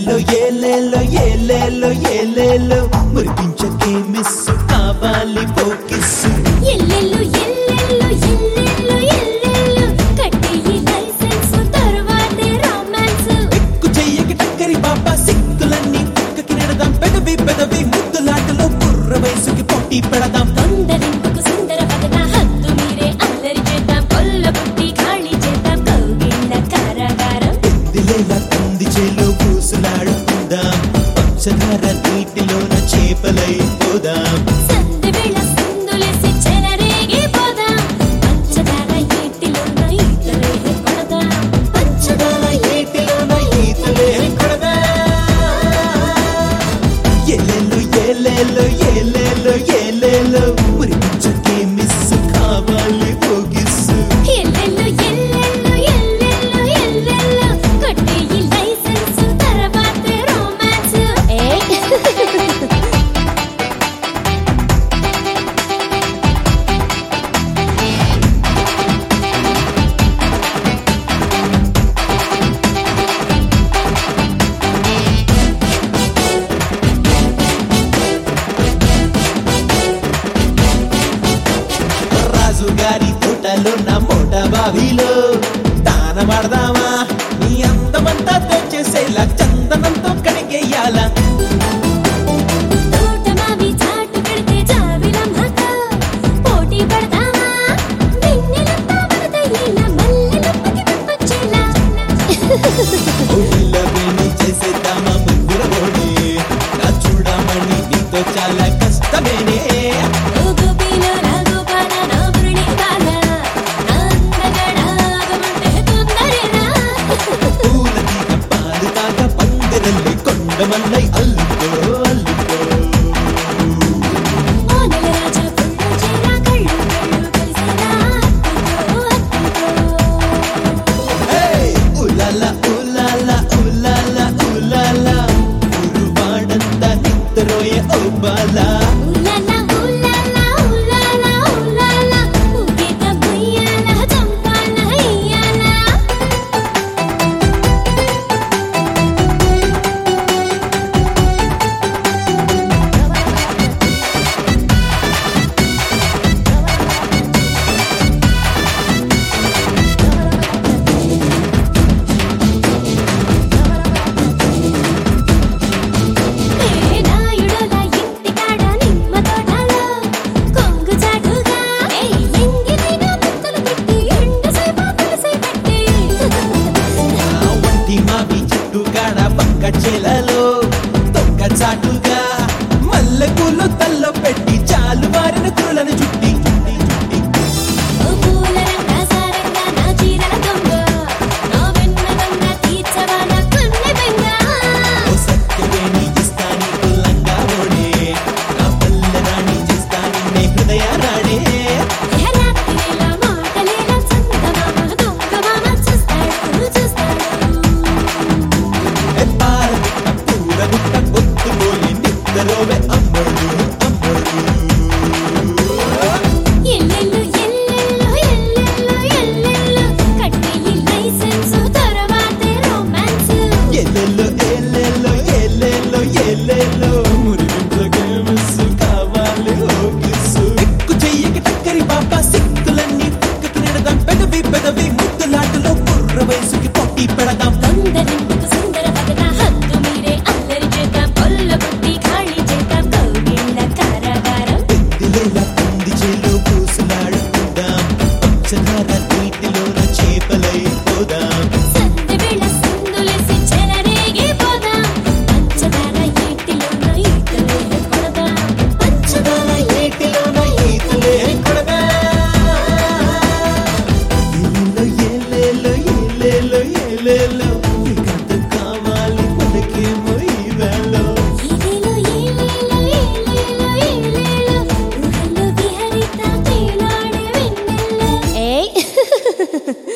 ఏలేలో ఏలేలో ఏలేలో ఏలేలో మురిపించకే మిస్ కావాలి ఫోకిస్సు ఎల్లెల్లు ఎల్లెల్లు ఎల్లెల్లు ఎల్లెల్లు కట్టేయి లైసెన్స్ తర్వాతే రొమాన్స్ ఎక్కు చెయ్యకి టక్కరి పాప సిక్కులన్నీ పక్కకి నెడదాం పెదవి పెదవి ముద్దులాటలో కుర్ర వయసుకి పోటీ పెడదాం తొందరెందుకు సుందర పదన హద్దు మీరే అల్లరి చేద్దాం కొల్ల పుట్టి ఖాళీ చేద్దాం కౌగిళ్ళ కారాగారం దిలేలా తంది చేలో పూసులాడుకుందాం పంచదార నీటిలోన చేపలై పోదాం సంధి వేళ సింధులేసి చెలరేగిపోదాం పంచదార ఈటిలోన ఈతలే పడదాం పంచదార నీటిలోన ఈతలే కొడదాం. ఏలేలో ఏలేలో ఏలేలో ఏలేలో మురిపించకే మిస్ కావాలి పోగిస్సు ఎల్లెల్లు ఎల్లెల్లు ఎల్లెల్లు ఎల్లెల్లు కట్టేయి లైసెన్స్ తర్వాతే రొమాన్స్ రాజు గారి తోటలో నా మోట బావిలో తాన పడదామా నీ అందమంతా తెచ్చేసేలా చందనంతో కడిగేయాలా తోటమావి చాటు పెడితే జాబిలమ్మక పోటీ పడతామా వెన్నెలంతా వరదయ్యేలా మల్లెలమ్మకి పంపొచ్చేలా ఊళ్ళో వేణి చేసేద్దామా ముగ్గురు ఓడి నా చూడమని నీతో చాలా కష్టమేనే గోపిలో రాగోపాల నా మురళి బాల నా అందగడాగమంటే తొందరేనా పూల తీగ పాలు తాగ పందిరల్లి కొండమల్లై అల్లుకో అల్లుకో ఓ నెల రాజా పుల్ల చీర కళ్ళు కళ్ళు కలిసేలా అత్తుకో అత్తుకో ఏయ్! ఉలాల ఉలాల ఉలాల ఉలాల ఉరువాడంతా నిద్రోయ ఓ బాలా ఉలాలా ఉలాలా ఉలాలా ఉలాలా ఊగేత ముయ్యాల చంపాల ఇయ్యాల ఏ నాయుడులా ఇంటికాడ నిమ్మ తోటలో కొంగు చాటుగా ఏ ఎంగిలిన ముక్కలు పెట్టి ఎండు సేప పులిసై పెట్టి ఆ వంటి మావి చెట్టు కాడ పక్క చెలలో తొక్క చాటుగా మల్లెపూలు తల్లో పెట్టి చాలు వారిన కురులను చుట్టి చుట్టి చుట్టి ఓ పూల రంగా సారంగా నా చీరల దొంగ నా వెన్న దొంగ తీర్చవా నా కన్నె బెంగ ఓ సత్యవేణి ఇస్తాని కుల్లంగా ఓడే నా పల్లె రాణి చేస్తాని నే హృదయ రాడే రాత్రివేళ మాటలేలా చందమామ దొంగ మామ చూస్తాడు చూస్తాడు ఏ పారగుట్ట పూరగుట్ట పొత్తుపోయి నిద్రలోవే అమ్మడు అమ్మడు ఎల్లెల్లు ఎల్లెల్లు ఎల్లెల్లు ఎల్లెల్లు కట్టేయి లైసెన్స్ తర్వాతే రొమాన్స్ ఎల్లెల్లో ఎల్లెల్లో ఎల్లెల్లో ఎల్లెల్లో మురిపించకే మిస్సు కావాలి ఓ కిస్సు ఎక్కు చెయ్యకి టక్కరి పాప సిక్కులన్నీ పక్కకి నెడదాం పెదవి పెదవి ముద్దులాటలో కుర్ర వయసుకి పోటీ పెడదాం తొందరెందుకు సుందర పదన హద్దు మీరే అల్లరి చేద్దాం కొల్ల బుద్ధి ఖాళీ చేద్దాం కౌగిళ్ళ కారాగారం దిలేలా తంది చేలో పూసులాడుకుందాం పంచదార నీటిలోన చేపలై పోదాం సంధి వేళ సింధులేసి చెలరేగిపోదాం పంచదార ఈటిలోన ఈతలే పడదాం పంచదార నీటిలోన ఈతలే కొడదాం. ఏలేలో, ఏలేలో, ఏలేలో, నీకంత కావాలి మనకేమో ఈ వేళ ఏలేలో ఏలేలో ఏలేలో ఏలేలో ఊహల్లో విహరిత తేలాడే వెన్నెల్లో ఏయ్